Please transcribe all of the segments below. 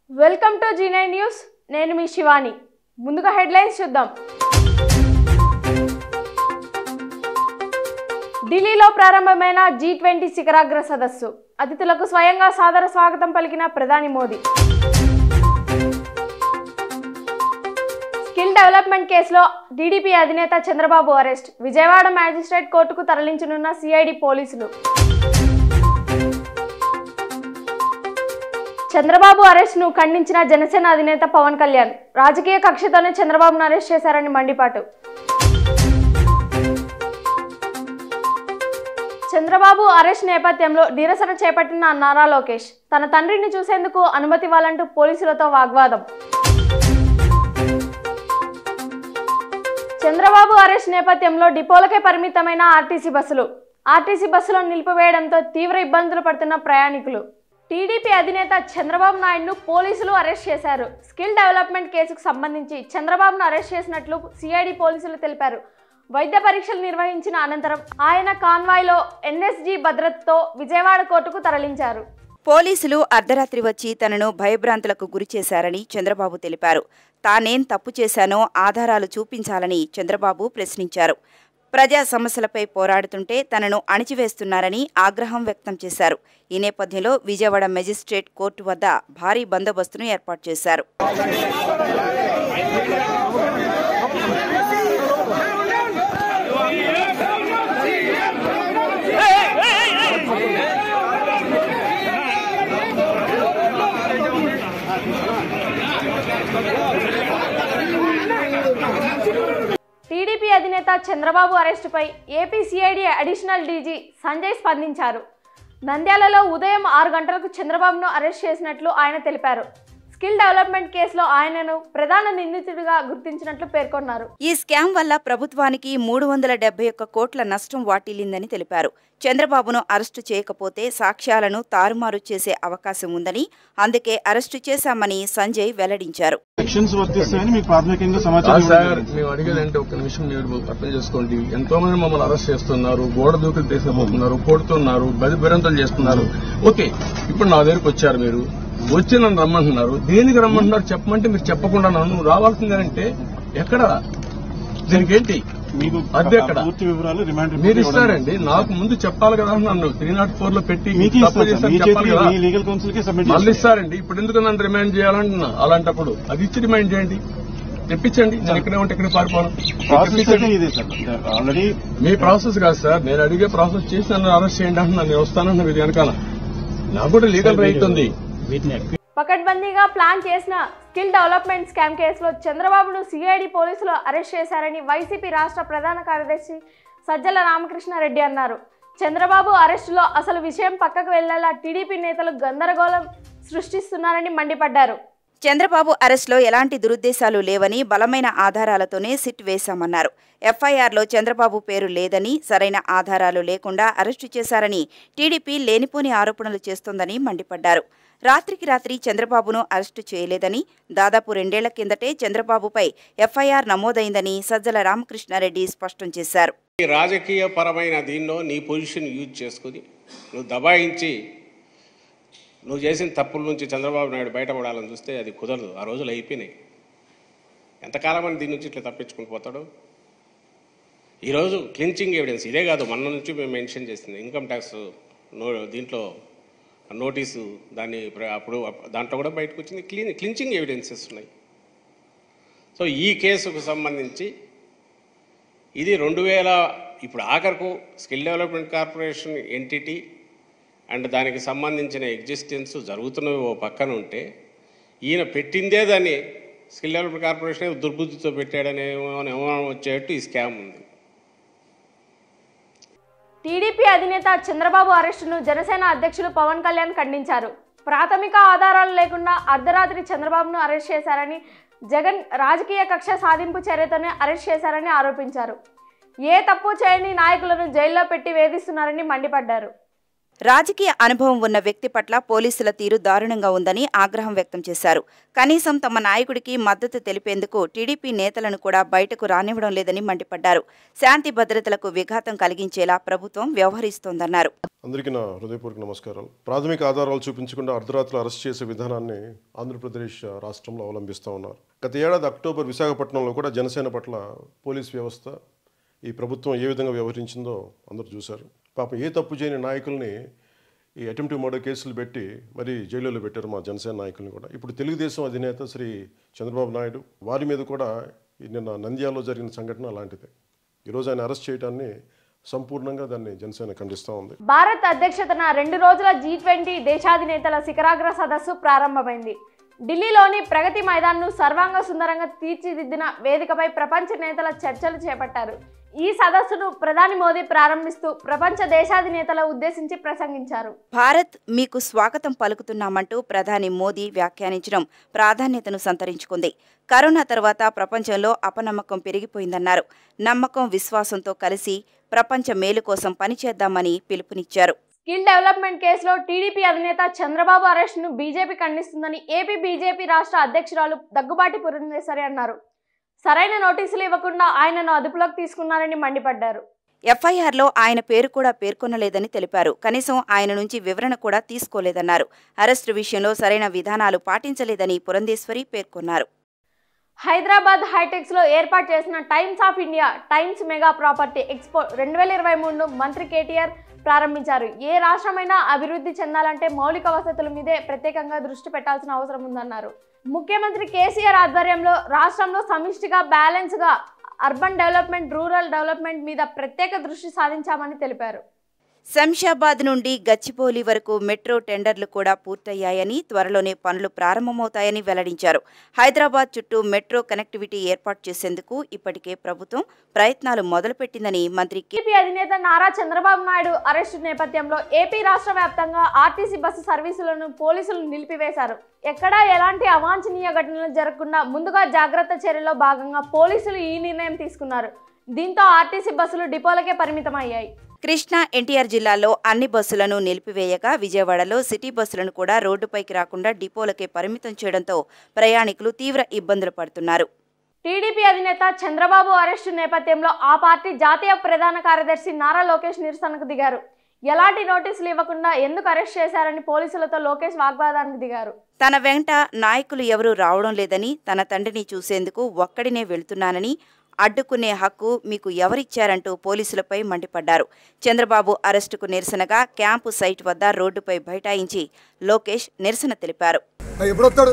Welcome to Zee nine news నేను మీ శివాని ముందుగా హెడ్లైన్స్ చూద్దాం ఢిల్లీలో ప్రారంభమైన జీ ట్వంటీ శిఖరాగ్ర సదస్సు అతిథులకు స్వయంగా సాదర స్వాగతం పలికిన ప్రధాని మోదీ స్కిల్ డెవలప్మెంట్ కేసులో టీడీపీ అధినేత చంద్రబాబు అరెస్ట్ విజయవాడ మ్యాజిస్ట్రేట్ కోర్టుకు తరలించనున్న సిఐడి పోలీసులు చంద్రబాబు అరెస్ట్ ను ఖండించిన జనసేన అధినేత పవన్ కళ్యాణ్ రాజకీయ కక్షతోనే చంద్రబాబును అరెస్ట్ చేశారని మండిపాటు చంద్రబాబు అరెస్ట్ నేపథ్యంలో నిరసన చేపట్టిన నారా లోకేష్ తన తండ్రిని చూసేందుకు అనుమతి ఇవ్వాలంటూ పోలీసులతో వాగ్వాదం చంద్రబాబు అరెస్ట్ నేపథ్యంలో డిపోలకే పరిమితమైన ఆర్టీసీ బస్సులు ఆర్టీసీ బస్సులను నిలిపివేయడంతో తీవ్ర ఇబ్బందులు పడుతున్న ప్రయాణికులు టీడీపీ అధినేత చంద్రబాబు నాయుడును పోలీసులు అరెస్ట్ చేశారు స్కిల్ డెవలప్మెంట్ కేసుకు సంబంధించి చంద్రబాబును అరెస్ట్ చేసినట్లు సిఐడి పోలీసులు తెలిపారు వైద్య పరీక్షలు నిర్వహించిన అనంతరం ఆయన కాన్వాయ్లో ఎన్ఎస్జీ భద్రతతో విజయవాడ కోర్టుకు తరలించారు పోలీసులు అర్ధరాత్రి వచ్చి తనను భయభ్రాంతులకు గురి చేశారని చంద్రబాబు తెలిపారు తానేం తప్పు చేశానో ఆధారాలు చూపించాలని చంద్రబాబు ప్రశ్నించారు ప్రజా సమస్యలపై పోరాడుతుంటే తనను అణిచివేస్తున్నారని ఆగ్రహం వ్యక్తం చేశారు ఈ నేపథ్యంలో విజయవాడ మెజిస్ట్రేట్ కోర్టు వద్ద భారీ బందోబస్తును ఏర్పాటు చేశారు టీడీపీ అధినేత చంద్రబాబు అరెస్టుపై AP CID additional DG Sanjay స్పందించారు నంద్యాలలో ఉదయం ఆరు గంటలకు చంద్రబాబును అరెస్ట్ చేసినట్లు ఆయన తెలిపారు స్కిల్ డెవలప్మెంట్ కేసులో ఆయనను ప్రధాన నిందితుడిగా గుర్తించినట్లు పేర్కొన్నారు ఈ స్కామ్ వల్ల ప్రభుత్వానికి మూడు వందల డెబ్బై ఒక్క కోట్ల నష్టం వాటిల్లిందని తెలిపారు చంద్రబాబును అరెస్టు చేయకపోతే సాక్ష్యాలను తారుమారు చేసే అవకాశం ఉందని అందుకే అరెస్టు చేశామని సంజయ్ వెల్లడించారు సెక్షన్స్ వర్తిస్తాయని మీకు ప్రాథమికంగా కాదు సమాచారం సార్ ఇవ్వడం మేము అడిగేదంటే ఒక నిమిషం మీరు అర్థం చేసుకోండి ఎంతో మంది మమ్మల్ని అరెస్ట్ చేస్తున్నారు గోడ దూకులు తీసుకుపోతున్నారు కొడుతున్నారు బది బిరంతలు చేస్తున్నారు ఓకే ఇప్పుడు నా దగ్గరికి వచ్చారు మీరు వచ్చి నన్ను రమ్మంటున్నారు దేనికి రమ్మంటున్నారు చెప్పమంటే మీరు చెప్పకుండా నన్ను రావాల్సిందేనంటే ఎక్కడ దీనికి ఏంటి మీకు అద్దె ఎక్కడ? పూర్తి వివరాలు రిమాండ్ రిపోర్ట్ మీరు ఇవ్వడం ఇస్తారండి నాకు ముందు చెప్పాలి కదా నన్ను త్రీ నాట్ ఫోర్ లో పెట్టి మీకే తప్పు ఇస్తారు సార్. చేశాను మీ చెప్పాలి చేతికి కదా మీ లీగల్ కౌన్సిల్ కి సబ్మిట్ మళ్ళీ చేస్తారు. ఇస్తారండి ఇప్పుడు ఎందుకు నన్ను రిమైండ్ చేయాలంటున్నా అలాంటప్పుడు అది ఇచ్చి రిమైండ్ చేయండి తెప్పించండి నేను ఇక్కడే ఉంటే ఇక్కడ పారిపోను ప్రాసెస్ అయితే తెప్పించండి. ఇదే సార్ ఆల్రెడీ మీ ప్రాసెస్ కాదు సార్ నేను అడిగే ప్రాసెస్ చేసి నన్ను అరెస్ట్ చేయండి అంటున్నా నేను వస్తానన్న మీరు వెనకాల నాకు కూడా లీగల్ రైట్ ఉంది పకడ్బందీగా ప్లాన్ చేసిన స్కిల్ డెవలప్మెంట్ స్కామ్ కేసులో చంద్రబాబును సిఐడి పోలీసులు అరెస్ట్ చేశారని వైసీపీ రాష్ట్ర ప్రధాన కార్యదర్శి సజ్జల రామకృష్ణారెడ్డి అన్నారు చంద్రబాబు అరెస్టులో అసలు విషయం పక్కకు వెళ్లేలా టీడీపీ నేతలు గందరగోళం సృష్టిస్తున్నారని మండిపడ్డారు చంద్రబాబు అరెస్టులో ఎలాంటి దురుద్దేశాలు లేవని బలమైన ఆధారాలతోనే సిట్ వేశామన్నారు ఎఫ్ఐఆర్లో చంద్రబాబు పేరు లేదని సరైన ఆధారాలు లేకుండా అరెస్టు చేశారని టీడీపీ లేనిపోని ఆరోపణలు చేస్తోందని మండిపడ్డారు రాత్రికి రాత్రి చంద్రబాబును అరెస్టు చేయలేదని దాదాపు రెండేళ్ల కిందటే చంద్రబాబుపై ఎఫ్ఐఆర్ నమోదైందని సజ్జల రామకృష్ణారెడ్డి స్పష్టం చేశారు ఈ రాజకీయ పరమైన దీనిలో నీ పొజిషన్ యూజ్ చేసుకుని నువ్వు దబాయించి నువ్వు చేసిన తప్పుల నుంచి చంద్రబాబు నాయుడు బయటపడాలని చూస్తే అది కుదరదు ఆ రోజులు అయిపోయినాయి ఎంతకాలం అని దీని నుంచి ఇట్లా తప్పించుకుని పోతాడు ఈరోజు క్లించింగ్ ఎవిడెన్స్ ఇదే కాదు మొన్న నుంచి మేము మెన్షన్ చేసింది ఇన్కమ్ ట్యాక్స్ నో దీంట్లో నోటీసు దాన్ని ప్ర- అప్పుడు దాంట్లో కూడా బయటకు వచ్చింది క్లీన్ క్లించింగ్ ఎవిడెన్సెస్ ఉన్నాయి సో ఈ కేసుకు సంబంధించి ఇది రెండు వేల ఇప్పుడు ఆఖరకు skill development corporation entity and దానికి సంబంధించిన ఎగ్జిస్టెన్స్ జరుగుతున్నవి ఓ పక్కన ఉంటే ఈయన పెట్టిందే దాన్ని స్కిల్ డెవలప్మెంట్ కార్పొరేషన్ ఏదో దుర్బుద్ధితో పెట్టాడనే అనుమానం వచ్చేట్టు ఈ స్కామ్ ఉంది టీడీపీ అధినేత చంద్రబాబు అరెస్టును జనసేన అధ్యక్షులు పవన్ కళ్యాణ్ ఖండించారు ప్రాథమిక ఆధారాలు లేకుండా అర్ధరాత్రి చంద్రబాబును అరెస్ట్ చేశారని జగన్ రాజకీయ కక్ష సాధింపు చర్యతోనే అరెస్ట్ చేశారని ఆరోపించారు ఏ తప్పు చేయని నాయకులను జైల్లో పెట్టి వేధిస్తున్నారని మండిపడ్డారు రాజకీయ అనుభవం ఉన్న వ్యక్తి పట్ల పోలీసుల తీరు దారుణంగా ఉందని ఆగ్రహం వ్యక్తం చేశారు కనీసం తమ నాయకుడికి మద్దతు తెలిపేందుకు టీడీపీ నేతలను కూడా బయటకు రానివ్వడం లేదని మండిపడ్డారు శాంతి భద్రతలకు విఘాతం కలిగించేలా ప్రభుత్వం వ్యవహరిస్తోందన్నారు అందరికీ నా హృదయపూర్వక నమస్కారాలు ప్రాథమిక ఆధారాలు చూపించకుండా అర్ధరాత్రి అరెస్ట్ చేసే విధానాన్ని ఆంధ్రప్రదేశ్ రాష్ట్రంలో అవలంబిస్తూ ఉన్నారు గత ఏడాది అక్టోబర్ విశాఖపట్నంలో కూడా జనసేన పట్ల పోలీస్ వ్యవస్థ ఈ ప్రభుత్వం ఏ విధంగా వ్యవహరించిందో అందరూ చూశారు పాపం ఏ తప్పు చేయని నాయకుల్ని ఈ అటెంప్టివ్ మర్డర్ కేసులు పెట్టి మరి జైలులో పెట్టారు మా జనసేన నాయకుల్ని కూడా ఇప్పుడు తెలుగుదేశం అధినేత శ్రీ చంద్రబాబు నాయుడు వారి మీద కూడా ఈ నిన్న నంద్యాలలో జరిగిన సంఘటన అలాంటిదే ఈరోజు ఆయన అరెస్ట్ చేయడాన్ని సంపూర్ణంగా దాన్ని జనసేన ఖండిస్తూ ఉంది భారత్ అధ్యక్షతన రెండు రోజుల జీ ట్వంటీ దేశాధినేతల శిఖరాగ్ర సదస్సు ప్రారంభమైంది ఢిల్లీలోని ప్రగతి మైదాన్ను సర్వాంగ సుందరంగా తీర్చిదిద్దిన వేదికపై ప్రపంచ నేతల చర్చలు చేపట్టారు ఈ సదస్సును ప్రధాని మోదీ ప్రారంభిస్తూ ప్రపంచ దేశాధినేతల ఉద్దేశించి ప్రసంగించారు భారత్ మీకు స్వాగతం పలుకుతున్నామంటూ ప్రధాని మోదీ వ్యాఖ్యానించడం ప్రాధాన్యతను సంతరించుకుంది కరోనా తర్వాత ప్రపంచంలో అపనమ్మకం పెరిగిపోయిందన్నారు నమ్మకం విశ్వాసంతో కలిసి ప్రపంచ మేలు కోసం పనిచేద్దామని పిలుపునిచ్చారు స్కిల్ డెవలప్మెంట్ కేసులో టీడీపీ అధినేత చంద్రబాబు అరెస్టును బీజేపీ ఖండిస్తుందని ఏపీ బీజేపీ రాష్ట్ర అధ్యక్షురాలు దగ్గుబాటి పురంధేశ్వరి అన్నారు సరైన నోటీసులు ఇవ్వకుండా ఆయనను అదుపులోకి తీసుకున్నారని మండిపడ్డారు ఎఫ్ఐఆర్లో ఆయన పేరు కూడా పేర్కొనలేదని తెలిపారు కనీసం ఆయన నుంచి వివరణ కూడా తీసుకోలేదన్నారు అరెస్టు విషయంలో సరైన విధానాలు పాటించలేదని పురంధేశ్వరి పేర్కొన్నారు హైదరాబాద్ హైటెక్స్ లో ఏర్పాటు చేసిన Times of India Times mega property expo రెండు వేల ఇరవై మూడును మంత్రి కేటీఆర్ ప్రారంభించారు ఏ రాష్ట్రమైనా అభివృద్ధి చెందాలంటే మౌలిక వసతుల మీదే ప్రత్యేకంగా దృష్టి పెట్టాల్సిన అవసరం ఉందన్నారు ముఖ్యమంత్రి కేసీఆర్ ఆధ్వర్యంలో రాష్ట్రంలో సమిష్టిగా బ్యాలెన్స్గా అర్బన్ డెవలప్మెంట్ రూరల్ డెవలప్మెంట్ మీద ప్రత్యేక దృష్టి సాధించామని తెలిపారు శంషాబాద్ నుండి గచ్చిబౌలి వరకు మెట్రో టెండర్లు కూడా పూర్తయ్యాయని త్వరలోనే పనులు ప్రారంభమవుతాయని వెల్లడించారు హైదరాబాద్ చుట్టూ మెట్రో కనెక్టివిటీ ఏర్పాటు చేసేందుకు ఇప్పటికే ప్రభుత్వం ప్రయత్నాలు మొదలుపెట్టిందని మంత్రి కె టీడీపీ అధినేత నారా చంద్రబాబు నాయుడు అరెస్టు నేపథ్యంలో ఏపీ రాష్ట్ర వ్యాప్తంగా ఆర్టీసీ బస్సు సర్వీసులను పోలీసులు నిలిపివేశారు ఎక్కడా ఎలాంటి అవాంఛనీయ ఘటనలు జరగకుండా ముందుగా జాగ్రత్త చర్యలో భాగంగా పోలీసులు ఈ నిర్ణయం తీసుకున్నారు దీంతో ఆర్టీసీ బస్సులు డిపోలకే పరిమితమయ్యాయి కృష్ణా ఎన్టీఆర్ జిల్లాలో అన్ని బస్సులను నిలిపివేయగా విజయవాడలో సిటీ బస్సులను కూడా రోడ్డుపైకి రాకుండా డిపోలకే పరిమితం చేయడంతో ప్రయాణికులు తీవ్ర ఇబ్బందులు పడుతున్నారు టీడీపీ అధినేత చంద్రబాబు అరెస్టు నేపథ్యంలో ఆ పార్టీ జాతీయ ప్రధాన కార్యదర్శి నారా లోకేష్ నిరసనకు దిగారు ఎలాంటి నోటీసులు ఇవ్వకుండా ఎందుకు అరెస్ట్ చేశారని పోలీసులతో లోకేష్ వాగ్వాదానికి దిగారు తన వెంట నాయకులు ఎవరూ రావడం లేదని తన తండ్రిని చూసేందుకు ఒక్కడినే వెళ్తున్నానని అడ్డుకునే హక్కు మీకు ఎవరిచ్చారంటూ పోలీసులపై మండిపడ్డారు చంద్రబాబు అరెస్టుకు నిరసనగా క్యాంపు సైట్ వద్ద రోడ్డుపై బైఠాయించి లోకేష్ నిరసన తెలిపారు ఎప్పుడు వస్తాడు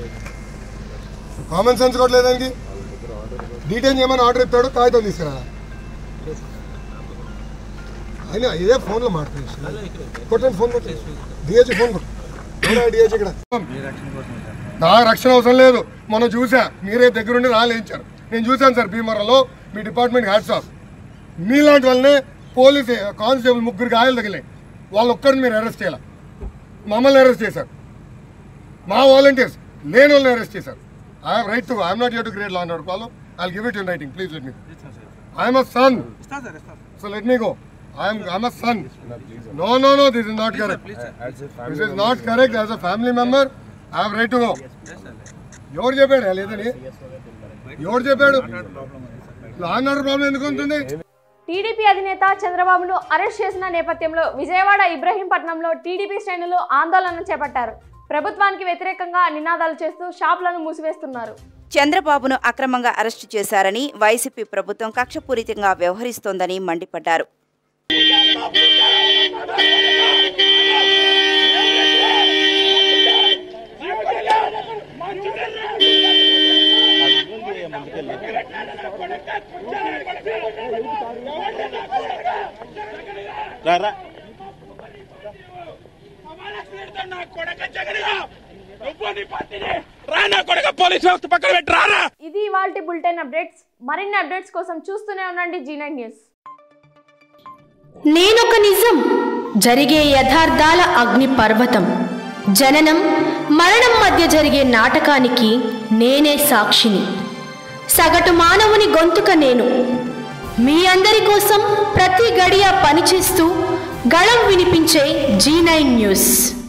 కామన్ సెన్స్ కూడా లేదు దానికి డీటెయిల్ చేయమని ఆర్డర్ ఇస్తాడు కాగితం తీసుకురా ఆయన ఇదే ఫోన్లో మాట్లాడేసి కొట్టండి ఫోన్ కొట్టి డిహెచ్ ఫోన్ కొట్టు డిహెచ్ ఇక్కడ నా రక్షణ అవసరం లేదు మొన్న చూసా మీరే దగ్గరుండి రాలేయించారు నేను చూశాను సార్ భీమవరంలో మీ డిపార్ట్మెంట్ హ్యాట్స్ ఆఫ్ మీలాంటి వాళ్ళనే పోలీస్ కానిస్టేబుల్ ముగ్గురు గాయాలు తగిలాయి వాళ్ళు ఒక్కరిని మీరు అరెస్ట్ చేయాలి మమ్మల్ని అరెస్ట్ చేశారు మా వాలంటీర్స్ లేని వాళ్ళని అరెస్ట్ చేశారు I'm right to I'm not you to create law and problem I give it in writing please let me I'm a son so let me go I'm I'm a son no no no this is not correct this is not correct as a family member I'm right to go ఎవరు చెప్పాడు లేదని ఎవరు చెప్పాడు law and order problem ఎందుకు ఉంటుంది TDP అధినేత చంద్రబాబును arrest చేసిన నేపథ్యంలో విజయవాడ ఇబ్రహీంపట్నంలో టీడీపీ శ్రేణులు ఆందోళన చేపట్టారు ప్రభుత్వానికి వ్యతిరేకంగా నినాదాలు చేస్తూ షాపులను మూసివేస్తున్నారు చంద్రబాబును అక్రమంగా అరెస్టు చేశారని వైసీపీ ప్రభుత్వం కక్షపూరితంగా వ్యవహరిస్తోందని మండిపడ్డారు ఇది ఇవాల్టి బులెటిన్ అప్డేట్స్ మరిన్ని అప్డేట్స్ కోసం చూస్తూనే ఉండండి జీ నైన్ న్యూస్ నేనొక నిజం జరిగే యథార్థాల అగ్ని పర్వతం జననం మరణం మధ్య జరిగే నాటకానికి నేనే సాక్షిని సగటు మానవుని గొంతుక నేను మీ అందరి కోసం ప్రతి గడియ పనిచేస్తూ గళం వినిపించే జీ నైన్ న్యూస్